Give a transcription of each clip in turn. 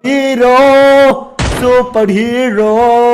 Hero super hero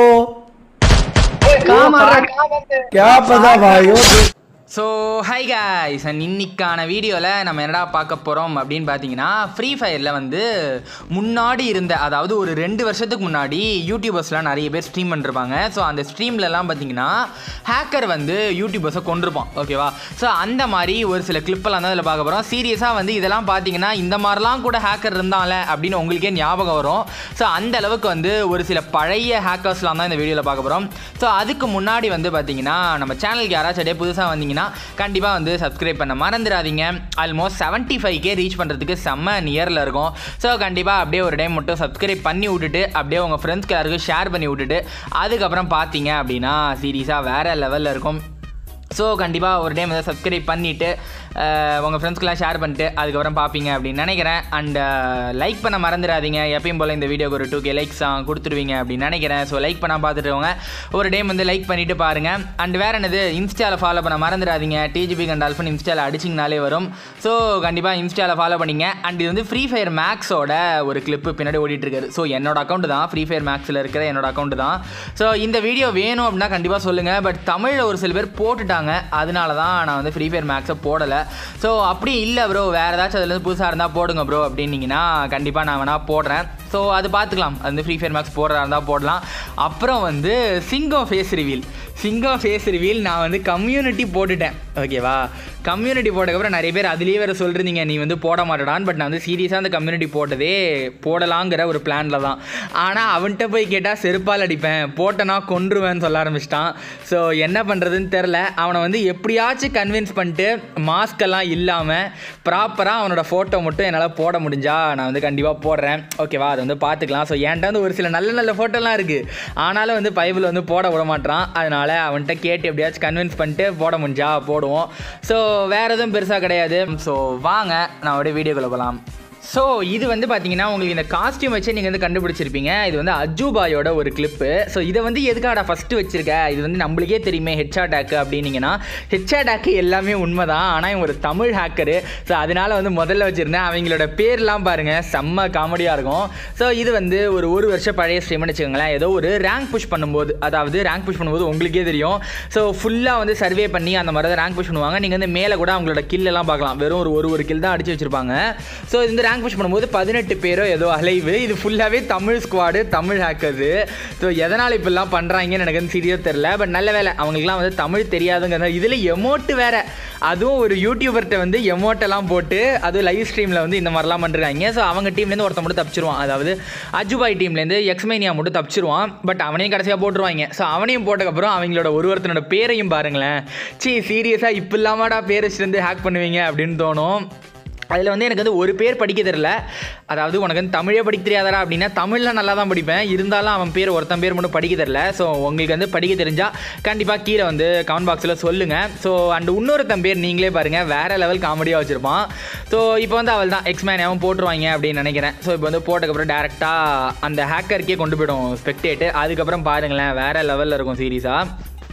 कहाँ मार रहा है कहाँ बंद है क्या पता भाई ஸோ ஹை காய்ஸ் அண்ட் இன்னைக்கான வீடியோவில் நம்ம என்னடா பார்க்க போகிறோம் அப்படின்னு பார்த்தீங்கன்னா ஃப்ரீ ஃபயரில் வந்து முன்னாடி இருந்த அதாவது ஒரு ரெண்டு வருஷத்துக்கு முன்னாடி யூடியூபர்ஸ்லாம் நிறைய பேர் ஸ்ட்ரீம் பண்ணிருப்பாங்க ஸோ அந்த ஸ்ட்ரீம்லலாம் பார்த்தீங்கன்னா ஹேக்கர் வந்து யூடியூபர்ஸை கொண்டிருப்பான் ஓகேவா ஸோ அந்த மாதிரி ஒரு சில கிளிப்பெல்லாம் தான் இதில் பார்க்க போகிறோம் சீரியஸாக வந்து இதெல்லாம் பார்த்தீங்கன்னா இந்த மாதிரிலாம் கூட ஹேக்கர் இருந்தால அப்படின்னு உங்களுக்கே ஞாபகம் வரும் ஸோ அந்த அளவுக்கு வந்து ஒரு சில பழைய ஹேக்கர்ஸ்லாம் தான் இந்த வீடியோவில் பார்க்க போகிறோம் ஸோ அதுக்கு முன்னாடி வந்து பார்த்தீங்கன்னா நம்ம சேனலுக்கு யாராச்சும் அப்படியே புதுசாக வந்தீங்கன்னா கண்டிப்பாக வந்து சப்ஸ்கிரைப் பண்ண மறந்துடாதீங்க almost seventy five K reach பண்ணுறதுக்கு செம்ம நியரில் இருக்கும் ஸோ கண்டிப்பாக அப்படியே ஒரு டைம் மட்டும் சப்ஸ்கிரைப் பண்ணி விட்டுட்டு அப்படியே உங்கள் ஃப்ரெண்ட்ஸ்க்கு எல்லாருக்கும் ஷேர் பண்ணி விட்டுட்டு அதுக்கப்புறம் பார்த்தீங்க அப்படின்னா சீரியஸாக வேறு லெவலில் இருக்கும் ஸோ கண்டிப்பாக ஒரு டைம் வந்து சப்ஸ்கிரைப் பண்ணிவிட்டு உங்கள் ஃப்ரெண்ட்ஸ்க்கெலாம் ஷேர் பண்ணிட்டு அதுக்கப்புறம் பார்ப்பீங்க அப்படின்னு நினைக்கிறேன் அண்ட் லைக் பண்ண மறந்துடாதீங்க எப்பயும் போல் இந்த வீடியோக்கு ஒரு டூ கே லைக்ஸ் கொடுத்துருவீங்க அப்படின்னு நினைக்கிறேன் ஸோ லைக் பண்ண பார்த்துட்டுவங்க ஒரு டைம் வந்து லைக் பண்ணிவிட்டு பாருங்கள் அண்ட் வேறு என்னது இன்ஸ்டாவில் ஃபாலோ பண்ண மறந்துடாதீங்க டிஜிபி கண்ட் அல்ஃபன் இன்ஸ்டாவில் அடிச்சிங்கனாலே வரும் ஸோ கண்டிப்பாக இன்ஸ்டாவில் ஃபாலோ பண்ணிங்க அண்ட் இது வந்து ஃப்ரீ ஃபயர் மேக்ஸோட ஒரு கிளிப்பு பின்னாடி ஓடிட்டு இருக்காரு ஸோ என்னோட அக்கௌண்ட் தான் ஃப்ரீ ஃபயர் மேக்ஸில் இருக்கிற என்னோட அக்கௌண்ட் தான் ஸோ இந்த வீடியோ வேணும் அப்படின்னா கண்டிப்பாக சொல்லுங்கள் பட் தமிழில் ஒரு சில பேர் போட்டுட்டாங்க அதனால தான் நான் வந்து ஃப்ரீ ஃபயர் மேக்ஸை போடலை ஸோ அப்படி இல்லை ப்ரோ வேறு ஏதாச்சும் அதுலேருந்து புதுசாக இருந்தால் போடுங்க ப்ரோ அப்படின்னீங்கன்னா கண்டிப்பாக நான் வேணால் போடுறேன் ஸோ அது பார்த்துக்கலாம் அது வந்து ஃப்ரீ ஃபயர் மேக்ஸ் போடுறதா இருந்தால் போடலாம் அப்புறம் வந்து சிங்கம் ஃபேஸ் ரிவீல் சிங்கம் ஃபேஸ் ரிவீல் நான் வந்து கம்யூனிட்டி போட்டுட்டேன் ஓகேவா கம்யூனிட்டி போட்டதுக்கப்புறம் நிறைய பேர் அதுலேயே வேறு சொல்கிறீங்க நீ வந்து போட மாட்டடான்னு பட் நான் வந்து சீரியஸாக அந்த கம்யூனிட்டி போட்டதே போடலாங்கிற ஒரு பிளானில் தான் ஆனால் அவன்கிட்ட போய் கேட்டால் செருப்பால் அடிப்பேன் போட்டனா கொன்றுவேன்னு சொல்ல ஆரம்பிச்சிட்டான் ஸோ என்ன பண்ணுறதுன்னு தெரில அவனை வந்து எப்படியாச்சும் கன்வின்ஸ் பண்ணிட்டு மாஸ்கெல்லாம் இல்லாமல் ப்ராப்பராக அவனோட ஃபோட்டோ மட்டும் என்னால் போட முடிஞ்சா நான் வந்து கண்டிப்பாக போடுறேன் ஓகேவா அது வந்து பார்த்துக்கலாம் ஸோ என்கிட்ட வந்து ஒரு சில நல்ல நல்ல ஃபோட்டோலாம் இருக்குது ஆனாலும் வந்து பைபிள் வந்து போட விட மாட்டான் அதனால் அவன்கிட்ட கேட்டு எப்படியாச்சும் கன்வின்ஸ் பண்ணிட்டு போட முடிஞ்சா போடுவோம் ஸோ வேறு எதுவும் பெருசாக கிடையாது ஸோ வாங்க நான் அப்படியே வீடியோக்குள்ளே போகலாம் ஸோ இது வந்து பார்த்தீங்கன்னா உங்களுக்கு இந்த காஸ்டியூம் வச்சு நீங்கள் வந்து கண்டுபிடிச்சிருப்பீங்க இது வந்து அஜூபாயோட ஒரு கிளிப்பு ஸோ இதை வந்து எதுக்காக ஃபஸ்ட்டு வச்சிருக்க இது வந்து நம்மளுக்கே தெரியுமே ஹெச் அட்டாக்கு அப்படின்னீங்கன்னா ஹெச் அட்டாக்கு எல்லாமே உண்மை தான் ஆனால் இவன் ஒரு தமிழ் ஹேக்கரு ஸோ அதனால் வந்து முதல்ல வச்சுருந்தேன் அவங்களோட பேர்லாம் பாருங்கள் செம்ம காமெடியாக இருக்கும் ஸோ இது வந்து ஒரு ஒரு வருஷம் பழைய ஸ்ட்ரீம்னு வச்சுக்கோங்களேன் ஏதோ ஒரு ரேங்க் புஷ் பண்ணும்போது அதாவது ரேங்க் புஷ் பண்ணும்போது உங்களுக்கே தெரியும் ஸோ ஃபுல்லாக வந்து சர்வே பண்ணி அந்த மாதிரி தான் ரேங்க் புஷ் பண்ணுவாங்க நீங்கள் வந்து மேலே கூட அவங்களோட kill எல்லாம் பார்க்கலாம் வெறும் ஒரு ஒரு ஒரு கில் தான் அடிச்சு வச்சிருப்பாங்க ஸோ இந்த ரேங்க் புஷ் பண்ணும்போது பதினெட்டு பேரோ ஏதோ அலைவு இது ஃபுல்லாகவே Tamil squad Tamil hackers so எதனால் இப்படிலாம் பண்ணுறாங்கன்னு எனக்கு வந்து சீரியஸாக தெரில பட் நல்ல வேலை அவங்களுக்குலாம் வந்து தமிழ் தெரியாதுங்கிறத இதில் எமோட்டு வேற அதுவும் ஒரு யூடியூபர்கிட்ட வந்து எமோட்டெல்லாம் போட்டு அதுவும் லைவ் ஸ்ட்ரீமில் வந்து இந்த மாதிரிலாம் பண்ணுறாங்க ஸோ அவங்க டீம்லேருந்து ஒருத்தன் மட்டும் தப்பிச்சிருவான் அதாவது அஜுபாய் டீம்லேருந்து எக்ஸ்மேனியா மட்டும் தப்பிச்சிருவான் பட் அவனையும் கடைசியாக போட்டுருவாங்க ஸோ அவனையும் போட்டதுக்கப்புறம் அவங்களோட ஒரு ஒருத்தனோட பேரையும் பாருங்களேன் சீ சீரியஸாக இப்போ இல்லாமடா பேர் வச்சுருந்து ஹேக் பண்ணுவீங்க அப்படின்னு தோணும் அதில் வந்து எனக்கு வந்து ஒரு பேர் படிக்க தெரில அதாவது உனக்கு வந்து தமிழே படிக்க தெரியாதடா அப்படின்னா தமிழில் நல்லா தான் படிப்பேன் இருந்தாலும் அவன் பேர் ஒருத்தன் பேர் மட்டும் படிக்க தெரில ஸோ உங்களுக்கு வந்து படிக்க தெரிஞ்சால் கண்டிப்பாக கீழே வந்து கமெண்ட் பாக்ஸில் சொல்லுங்கள் ஸோ அண்ட் இன்னொருத்தன் பேர் நீங்களே பாருங்கள் வேறு லெவல் காமெடியாக வச்சுருப்பான் ஸோ இப்போ வந்து அவள் தான் எக்ஸ்மேன் அவன் போட்டுருவாங்க அப்படின்னு நினைக்கிறேன் ஸோ இப்போ வந்து போட்டதுக்கப்புறம் டேரெக்டாக அந்த ஹேக்கருக்கே கொண்டு போயிடும் ஸ்பெக்டேட்டு அதுக்கப்புறம் பாருங்களேன் வேறு லெவலில் இருக்கும் சீரியஸாக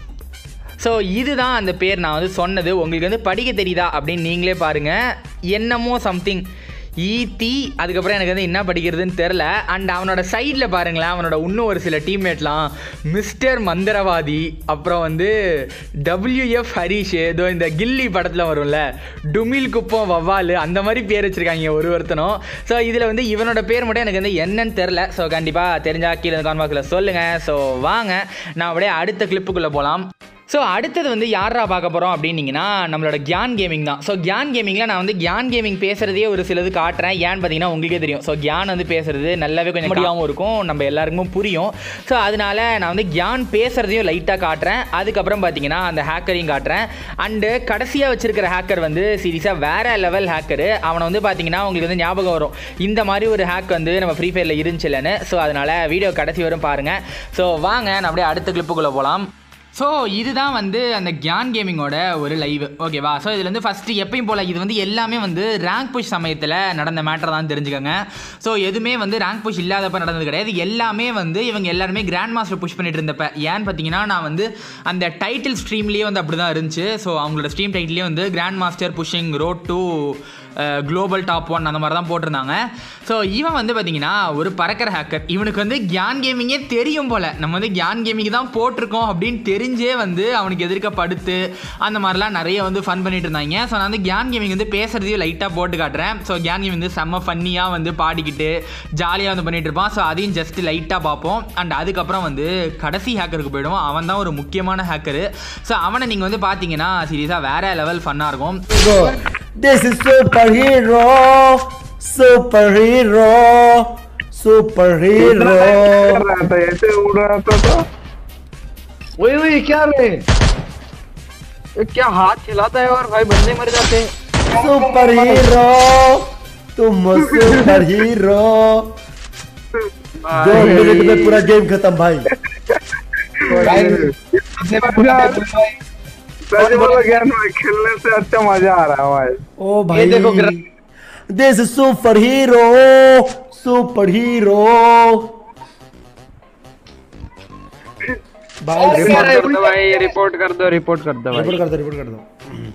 ஸோ இதுதான் அந்த பேர் நான் வந்து சொன்னது உங்களுக்கு வந்து படிக்க தெரியுதா அப்படின்னு நீங்களே பாருங்கள் என்னமோ சம்திங் ஈத்தி அதுக்கப்புறம் எனக்கு வந்து என்ன படிக்கிறதுன்னு தெரில அண்ட் அவனோட சைடில் பாருங்களேன் அவனோட இன்னும் ஒரு சில டீம்மேட்லாம் மிஸ்டர் மந்திரவாதி அப்புறம் வந்து டபிள்யூஎஃப் ஹரிஷ் ஏதோ இந்த கில்லி படத்தில் வரும்ல டுமில் குப்பம் வவ்வால் அந்த மாதிரி பேர் வச்சுருக்காங்க ஒரு ஒருத்தனும் ஸோ இதில் வந்து இவனோட பேர் மட்டும் எனக்கு வந்து என்னன்னு தெரில ஸோ கண்டிப்பாக தெரிஞ்சால் கீழே கான்பாக்ஸில் சொல்லுங்கள் ஸோ வாங்க நான் அப்படியே அடுத்த கிளிப்புக்குள்ளே போகலாம் ஸோ அடுத்தது வந்து யாரா பார்க்க போகிறோம் அப்படின்னீங்கன்னா நம்மளோட கியான் கேமிங் தான் ஸோ கியான் கேமிங்கில் நான் வந்து கியான் கேமிங் பேசுகிறதே ஒரு சிலது காட்டுறேன் ஏன்னு பார்த்தீங்கன்னா உங்களுக்கே தெரியும் ஸோ கியான் வந்து பேசுறது நல்லாவே கொஞ்சம் முடியாமல் இருக்கும் நம்ம எல்லாருக்குமே புரியும் ஸோ அதனால நான் வந்து கியான் பேசுகிறதையும் லைட்டாக காட்டுறேன் அதுக்கப்புறம் பார்த்தீங்கன்னா அந்த ஹேக்கரையும் காட்டுறேன் அண்டு கடைசியாக வச்சிருக்கிற ஹேக்கர் வந்து சீரியஸாக வேற லெவல் ஹேக்கரு அவனை வந்து பார்த்தீங்கன்னா உங்களுக்கு வந்து ஞாபகம் வரும் இந்த மாதிரி ஒரு ஹேக் வந்து நம்ம ஃப்ரீ ஃபயரில் இருந்துச்சு இல்லைன்னு ஸோ அதனால் வீடியோ கடைசி வரும் பாருங்கள் ஸோ வாங்க நான் அப்படியே அடுத்த கிளிப்புக்குள்ளே போகலாம் ஸோ இதுதான் வந்து அந்த கியான் கேமிங்கோட ஒரு லைவ் ஓகேவா ஸோ இதில் வந்து ஃபஸ்ட்டு எப்பயும் போல் இது வந்து எல்லாமே வந்து ரேங்க் புஷ் சமயத்தில் நடந்த மேட்டர் தான் தெரிஞ்சுக்கோங்க ஸோ எதுவுமே வந்து ரேங்க் புஷ் இல்லாதப்ப நடந்தது கிடையாது எல்லாமே வந்து இவங்க எல்லாருமே கிராண்ட் மாஸ்டர் புஷ் பண்ணிட்டு இருந்தப்ப ஏன்னு பார்த்தீங்கன்னா நான் வந்து அந்த டைட்டில் ஸ்ட்ரீம்லேயே வந்து அப்படி தான் இருந்துச்சு ஸோ அவங்களோட ஸ்ட்ரீம் டைட்டிலே வந்து grand master pushing road to global top one அந்த மாதிரி தான் போட்டிருந்தாங்க ஸோ இவன் வந்து பார்த்தீங்கன்னா ஒரு பறக்கிற ஹேக்கர் இவனுக்கு வந்து கியான் கேமிங்கே தெரியும் போல் நம்ம வந்து கியான் கேமிங் தான் போட்டிருக்கோம் அப்படின்னு தெரிஞ்சே வந்து அவனுக்கு எதிர்க்க படுத்து அந்த மாதிரிலாம் நிறைய வந்து ஃபன் பண்ணிட்டு இருந்தாங்க ஸோ நான் வந்து கியான் கேமிங் வந்து பேசுறதையும் லைட்டாக போட்டு காட்டுறேன் ஸோ கியான் கேமிங் வந்து செம்ம ஃபன்னியாக வந்து பாடிக்கிட்டு ஜாலியாக வந்து பண்ணிட்டு இருப்பான் ஸோ அதையும் ஜஸ்ட் லைட்டாக பார்ப்போம் அண்ட் அதுக்கப்புறம் வந்து கடைசி ஹேக்கருக்கு போயிடுவோம் அவன் தான் ஒரு முக்கியமான ஹேக்கரு ஸோ அவனை நீங்கள் வந்து பார்த்தீங்கன்னா சீரியஸாக வேற லெவல் ஃபன்னாக இருக்கும் Go. This is superhero. Superhero. Superhero. कर रहा था ऐसे उड़ रहा था तो वही वही क्या रे ये क्या हाथ हिलाता है और भाई बंदे मर जाते हैं Superhero. तुम सुपर हीरो दो मिनट में पूरा गेम खत्म भाई सच बोलो ज्ञान में खेलने से अच्छा मजा आ रहा है भाई ओ भाई देखो gra- this super hero super hero भाई रिपोर्ट रिपोर्ट कर दो भाई रिपोर्ट कर दो रिपोर्ट कर दो भाई कर दो रिपोर्ट कर दो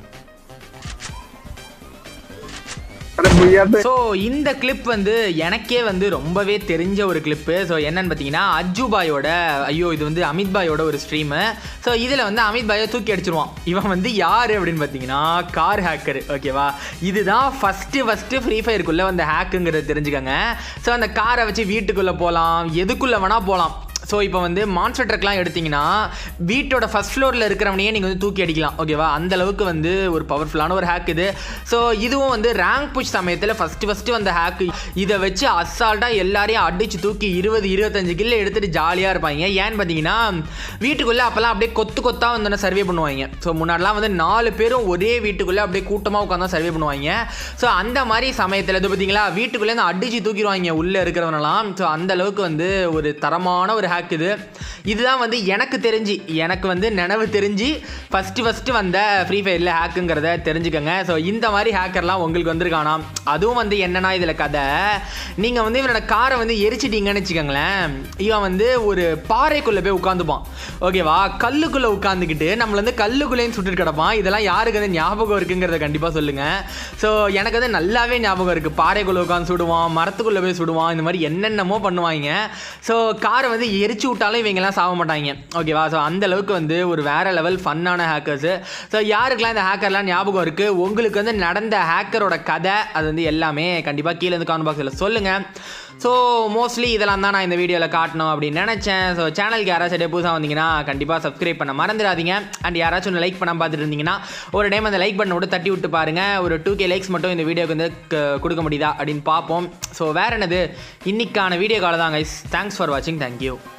अरे भैया तो ஸோ இந்த கிளிப் வந்து எனக்கே வந்து ரொம்பவே தெரிஞ்ச ஒரு கிளிப்பு ஸோ என்னன்னு பார்த்தீங்கன்னா அஜு பாயோட ஐயோ இது வந்து அமித் பாயோட ஒரு ஸ்ட்ரீமு ஸோ இதில் வந்து அமித் பாயை தூக்கி அடிச்சிருவான் இவன் வந்து யார் அப்படின்னு பார்த்தீங்கன்னா கார் ஹேக்கர் ஓகேவா இதுதான் ஃபஸ்ட்டு ஃபஸ்ட்டு ஃப்ரீ ஃபயருக்குள்ளே வந்த ஹேக்குங்கிறத தெரிஞ்சுக்கங்க ஸோ அந்த காரை வச்சு வீட்டுக்குள்ளே போகலாம் எதுக்குள்ளே வேணால் போகலாம் ஸோ இப்போ வந்து மான்ஸ்டர் ட்ரக்லாம் எடுத்தீங்கன்னா வீட்டோட ஃபர்ஸ்ட் ஃப்ளோரில் இருக்கிறவனையே நீங்கள் வந்து தூக்கி அடிக்கலாம் ஓகேவா அந்த அளவுக்கு வந்து ஒரு பவர்ஃபுல்லான ஒரு ஹேக் இது ஸோ இதுவும் வந்து ரேங்க் புஷ் சமயத்தில் ஃபஸ்ட்டு ஃபஸ்ட்டு வந்த ஹேக் இதை வச்சு அசால்ட்டாக எல்லாரையும் அடிச்சு தூக்கி இருபது இருபத்தஞ்சு கில்ல எடுத்துகிட்டு ஜாலியாக இருப்பாங்க ஏன்னு பார்த்தீங்கன்னா வீட்டுக்குள்ளே அப்போல்லாம் அப்படியே கொத்து கொத்தாக வந்து சர்வே பண்ணுவாங்க ஸோ முன்னாடிலாம் வந்து நாலு பேரும் ஒரே வீட்டுக்குள்ளே அப்படியே கூட்டமாக உட்காந்து சர்வே பண்ணுவாங்க ஸோ அந்த மாதிரி சமயத்தில் இது பார்த்தீங்களா வீட்டுக்குள்ளே இருந்து அடிச்சு தூக்கிடுவாங்க உள்ளே இருக்கிறவனெல்லாம் ஸோ அந்த அளவுக்கு வந்து ஒரு தரமான ஒரு ஹேக் இது இதுதான் வந்து எனக்கு தெரிஞ்சு எனக்கு வந்து நினைவு தெரிஞ்சு ஃபஸ்ட்டு ஃபஸ்ட்டு வந்த ஃப்ரீ ஃபயரில் ஹேக்குங்கிறத தெரிஞ்சுக்கோங்க ஸோ இந்த மாதிரி ஹேக்கர்லாம் உங்களுக்கு வந்திருக்கானாம் அதுவும் வந்து என்னன்னா இதில் கதை நீங்கள் வந்து இவனோட காரை வந்து எரிச்சிட்டீங்கன்னு வச்சுக்கோங்களேன் இவன் வந்து ஒரு பாறைக்குள்ளே போய் உட்காந்துப்பான் ஓகேவா கல்லுக்குள்ளே உட்காந்துக்கிட்டு நம்மள வந்து கல்லுக்குள்ளேயும் சுட்டுட்டு கிடப்பான் இதெல்லாம் யாருக்கு வந்து ஞாபகம் இருக்குங்கிறத கண்டிப்பாக சொல்லுங்கள் ஸோ எனக்கு வந்து நல்லாவே ஞாபகம் இருக்குது பாறைக்குள்ளே உட்காந்து சுடுவான் மரத்துக்குள்ளே போய் சுடுவான் இந்த மாதிரி என்னென்னமோ பண்ணுவாங்க ஸோ காரை வந்து எரிச்சு விட்டாலும் இவங்கெல்லாம் சாக மாட்டாங்க ஓகேவா ஸோ அந்த அளவுக்கு வந்து ஒரு வேற லெவல் ஃபன்னான ஹேக்கர்ஸு ஸோ யாருக்கெல்லாம் இந்த ஹேக்கர்லாம் ஞாபகம் இருக்குது உங்களுக்கு வந்து நடந்த ஹேக்கரோட கதை அது வந்து எல்லாமே கண்டிப்பாக கீழே இருந்து காமெண்ட் பாக்ஸில் சொல்லுங்கள் ஸோ மோஸ்ட்லி இதெல்லாம் தான் நான் இந்த வீடியோவில் காட்டணும் அப்படின்னு நினச்சேன் ஸோ சேனலுக்கு யாராச்சும் டே புதுசாக வந்தீங்கன்னா கண்டிப்பாக சப்ஸ்கிரைப் பண்ண மறந்துடாதீங்க அண்ட் யாராச்சும் ஒன்று லைக் பண்ணாம பார்த்துட்டு இருந்தீங்கன்னா ஒரு டைம் அந்த லைக் பண்ண விட்டு தட்டி விட்டு பாருங்கள் ஒரு டூ கே லைக்ஸ் மட்டும் இந்த வீடியோக்கு வந்து க- கொடுக்க முடியுதா அப்படின்னு பார்ப்போம் ஸோ வேற என்னது இன்னைக்கான வீடியோ கால தான் கைஸ் தேங்க்ஸ் ஃபார் வாட்சிங் தேங்க்யூ